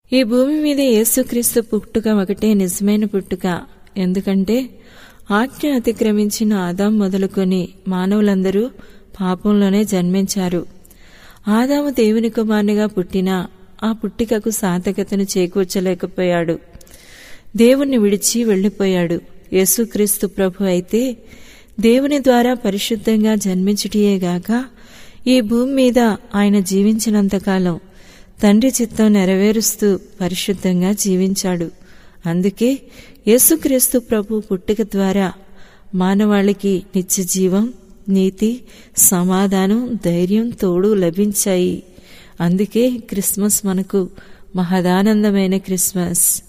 ఈ భూమి మీద యేసుక్రీస్తు పుట్టుక ఒకటే నిజమైన పుట్టుక ఎందుకంటే ఆజ్ఞ అతిక్రమించిన ఆదాం మొదలుకొని మానవులందరూ పాపంలోనే జన్మించారు ఆదాము దేవుని కుమారునిగా పుట్టినా ఆ పుట్టికకు సార్థకతను చేకూర్చలేకపోయాడు దేవుణ్ణి విడిచి వెళ్ళిపోయాడు యేసుక్రీస్తు ప్రభు అయితే దేవుని ద్వారా పరిశుద్ధంగా జన్మించుటియేగాక ఈ భూమి మీద ఆయన జీవించినంతకాలం తండ్రి చిత్తం నెరవేరుస్తూ పరిశుద్ధంగా జీవించాడు అందుకే యేసుక్రీస్తు ప్రభు పుట్టుక ద్వారా మానవాళికి నిత్య జీవం నీతి సమాధానం ధైర్యం తోడు లభించాయి అందుకే క్రిస్మస్ మనకు మహదానందమైన క్రిస్మస్